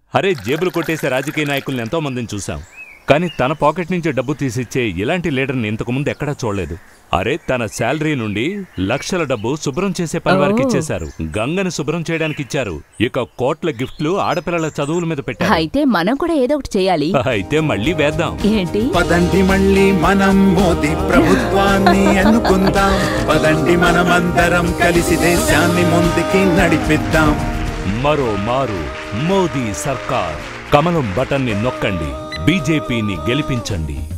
అరే జేబులు కొట్టేసే రాజకీయ నాయకుల్ని ఎంతో మందిని చూశాం కానీ తన పాకెట్ నుంచి డబ్బు తీసిచ్చే ఇలాంటి లీడర్ని ఇంతకుముందు ఎక్కడా చూడలేదు అరే తన శాలరీ నుండి లక్షల డబ్బు శుభ్రం చేసే పని వారికి ఓ. ఇచ్చేశారు గంగని శుభ్రం చేయడానికి ఇచ్చారు ఇక కోట్ల గిఫ్ట్లు ఆడపిల్లల చదువుల మీద పెట్టారు అయితే మనం కూడా ఏదో ఒకటి చేయాలి అయితే మళ్ళీ వేద్దాం ఏంటి పదండి మళ్ళీ మనం మోదీ ప్రభుత్వాన్ని ఎన్నుకుందాం పదండి మనమందరం కలిసి దేశాన్ని ముందుకి నడిపిద్దాం మరో మారు మోదీ సర్కార్ కమలం బటన్ని నొక్కండి బీజేపీని గెలిపించండి